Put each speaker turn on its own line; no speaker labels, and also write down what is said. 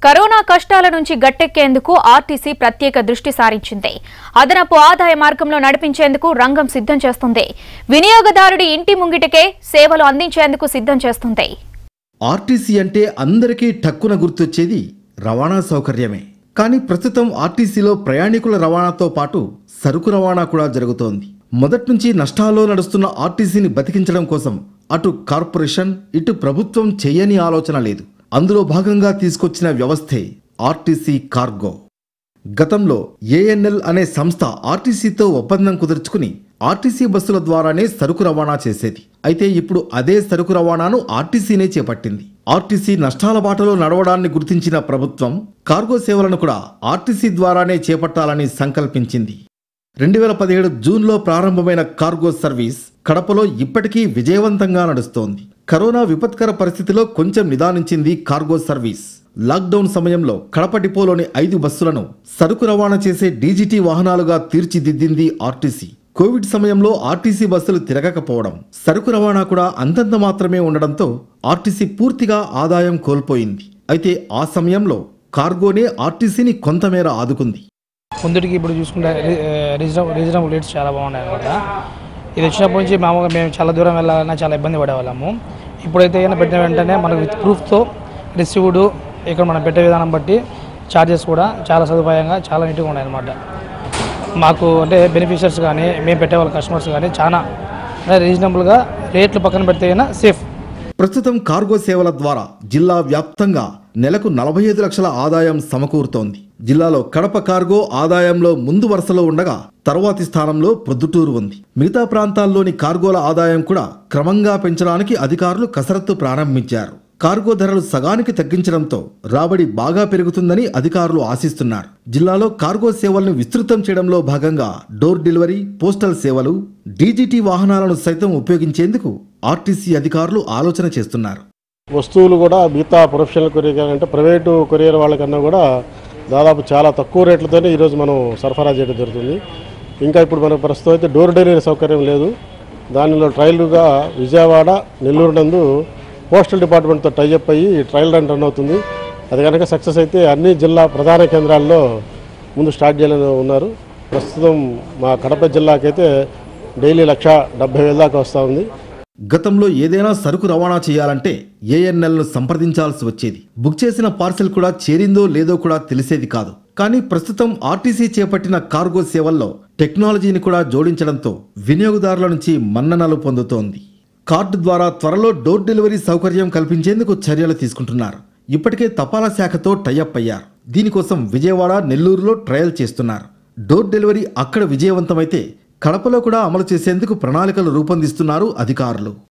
corona కష్టాల నుంచి గట్టెక్కేందుకు RTC ప్రత్యేక దృష్టి సారించింది అదనపు ఆదాయ మార్గంలో నడిపించేందుకు రంగం సిద్ధం చేస్తుంది వినియోగదారుడి ఇంటి ముంగిటకే సేవలు అందించేందుకు సిద్ధం చేస్తుంది
ఆర్టీసీ అంటే అందరికీ టక్కున గుర్తొచ్చేది రవాణా సౌకర్యమే కానీ ప్రస్తుతం ఆర్టీసీలో ప్రయాణికుల రవాణాతో పాటు సరుకు రవాణా కూడా జరుగుతోంది మొదటి నుంచి నష్టాల్లో నడుస్తున్న ఆర్టీసీని బతికించడం కోసం అటు కార్పొరేషన్ ఇటు ప్రభుత్వం చేయని ఆలోచన లేదు అందులో భాగంగా తీసుకొచ్చిన వ్యవస్థే ఆర్టీసీ కార్గో గతంలో ఏఎన్ఎల్ అనే సంస్థ ఆర్టీసీతో ఒప్పందం కుదుర్చుకుని ఆర్టీసీ బస్సుల ద్వారానే సరుకు రవాణా చేసేది అయితే ఇప్పుడు అదే సరుకు రవాణాను ఆర్టీసీనే చేపట్టింది ఆర్టీసీ నష్టాల బాటలో నడవడాన్ని గుర్తించిన ప్రభుత్వం కార్గో సేవలను కూడా ఆర్టీసీ ద్వారానే చేపట్టాలని సంకల్పించింది రెండు వేల పదిహేడు జూన్లో ప్రారంభమైన కార్గో సర్వీస్ కడపలో ఇప్పటికీ విజయవంతంగా నడుస్తోంది కరోనా విపత్కర పరిస్థితిలో కొంచెం నిదానించింది కార్గో సర్వీస్ లాక్డౌన్ సమయంలో కడప డిపోలోని ఐదు బస్సులను సరుకు రవాణా చేసే డీజీటీ వాహనాలుగా తీర్చిదిద్దింది ఆర్టీసీ కోవిడ్ సమయంలో ఆర్టీసీ బస్సులు తిరగకపోవడం సరుకు రవాణా కూడా అంతంత మాత్రమే ఉండడంతో ఆర్టీసీ పూర్తిగా ఆదాయం కోల్పోయింది అయితే ఆ సమయంలో కార్గోనే ఆర్టీసీని కొంతమేర ఆదుకుంది
ముందుటికి ఇప్పుడు చూసుకుంటే రీ- రీజనబుల్ రీజనబుల్ రేట్స్ చాలా బాగున్నాయి అనమాట ఇది వచ్చినప్పటి నుంచి మామూలుగా మేము చాలా దూరం వెళ్ళాలన్నా చాలా ఇబ్బంది పడేవాళ్ళము ఇప్పుడైతే ఏమైనా పెట్టిన వెంటనే మనకు విత్ ప్రూఫ్తో రిసీవ్డ్ ఇక్కడ మనం పెట్టే విధానం బట్టి ఛార్జెస్ కూడా చాలా సదుపాయంగా చాలా నీట్గా ఉన్నాయి అనమాట మాకు అంటే బెనిఫిషియర్స్ కానీ మేము పెట్టే వాళ్ళ కస్టమర్స్ కానీ చాలా అంటే రీజనబుల్గా రేట్లు పక్కన పెడితే అయినా సేఫ్
ప్రస్తుతం కార్గో సేవల ద్వారా జిల్లా వ్యాప్తంగా నెలకు నలభై ఐదు లక్షల ఆదాయం సమకూరుతోంది జిల్లాలో కడప కార్గో ఆదాయంలో ముందు వరుసలో ఉండగా తర్వాతి స్థానంలో ప్రొద్దుటూరు ఉంది మిగతా ప్రాంతాల్లోని కార్గోల ఆదాయం కూడా క్రమంగా పెంచడానికి అధికారులు కసరత్తు ప్రారంభించారు కార్గో ధరలు సగానికి తగ్గించడంతో రాబడి బాగా పెరుగుతుందని అధికారులు ఆశిస్తున్నారు జిల్లాలో కార్గో సేవలను విస్తృతం చేయడంలో భాగంగా డోర్ డెలివరీ పోస్టల్ సేవలు డీజీటీ వాహనాలను సైతం ఉపయోగించేందుకు ఆర్టీసీ అధికారులు ఆలోచన చేస్తున్నారు
వస్తువులు కూడా మిగతా ప్రొఫెషనల్ కొరియర్ అంటే ప్రైవేటు కొరియర్ వాళ్ళకన్నా కూడా దాదాపు చాలా తక్కువ రేట్లతోనే ఈరోజు మనం సరఫరా చేయడం జరుగుతుంది ఇంకా ఇప్పుడు మనకు ప్రస్తుతం అయితే డోర్ డెలివరీ సౌకర్యం లేదు దానిలో ట్రయల్గా విజయవాడ నెల్లూరు నందు పోస్టల్ డిపార్ట్మెంట్తో టైఅప్ అయ్యి ట్రయల్ రన్ రన్ అవుతుంది అది కనుక సక్సెస్ అయితే అన్ని జిల్లా ప్రధాన కేంద్రాల్లో ముందు స్టార్ట్ చేయాలని ఉన్నారు ప్రస్తుతం మా కడప జిల్లాకైతే డైలీ లక్ష డెబ్బై వేల దాకా వస్తూ ఉంది
గతంలో ఏదైనా సరుకు రవాణా చేయాలంటే ఏఎన్ఎల్ను సంప్రదించాల్సి వచ్చేది బుక్ చేసిన పార్సెల్ కూడా చేరిందో లేదో కూడా తెలిసేది కాదు కానీ ప్రస్తుతం ఆర్టీసీ చేపట్టిన కార్గో సేవల్లో టెక్నాలజీని కూడా జోడించడంతో వినియోగదారుల నుంచి మన్ననలు పొందుతోంది కార్డు ద్వారా త్వరలో డోర్ డెలివరీ సౌకర్యం కల్పించేందుకు చర్యలు తీసుకుంటున్నారు ఇప్పటికే తపాలా శాఖతో టైఅప్ అయ్యారు దీనికోసం విజయవాడ నెల్లూరులో ట్రయల్ చేస్తున్నారు డోర్ డెలివరీ అక్కడ విజయవంతమైతే కడపలో కూడా అమలు చేసేందుకు ప్రణాళికలు రూపొందిస్తున్నారు అధికారులు